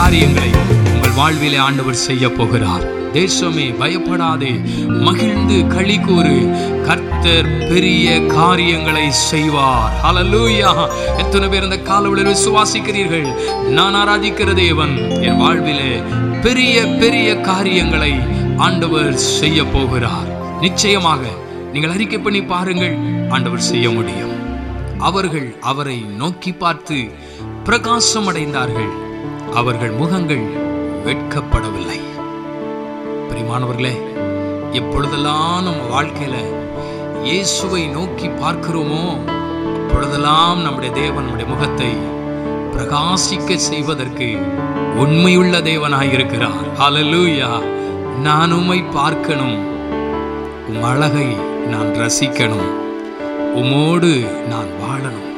காரியங்களை உங்கள் வாழ்விலே ஆண்டவர் செய்ய போகிறார் தேசமே பயப்படாதே மகிழ்ந்து களி கூறு கர்த்தர் பெரிய காரியங்களை செய்வார் ஹalleluya எத்தனை பேர் இந்த காலவெளியில் விசுவாசிக்கிறீர்கள் நான் ஆராதிக்கிற தேவன் என் வாழ்விலே பெரிய பெரிய காரியங்களை ஆண்டவர் செய்ய போகிறார் நிச்சயமாக நீங்கள் அறிக்கை பண்ணி பாருங்கள் ஆண்டவர் செய்ய முடியும் அவர்கள் அவரை நோக்கி பார்த்து பிரகாசம் அடைந்தார்கள் அவர்கள் முகங்கள் வெட்கப்படவில்லை பிரியமானவர்களே எப்பொழுதெல்லாம் நம்ம வாழ்க்கையில இயேசுவை நோக்கி பார்க்கிறோமோ அப்பொழுதெல்லாம் நம்முடைய தேவன் நம்முடைய முகத்தை பிரகாசிக்க செய்வதற்கு உண்மையுள்ள தேவனாய் இருக்கிறார் ஹalleluya நான் உம்மை பார்க்கணும் உம் அழகை நான் ரசிக்கணும் உமோடு நான் வாழணும்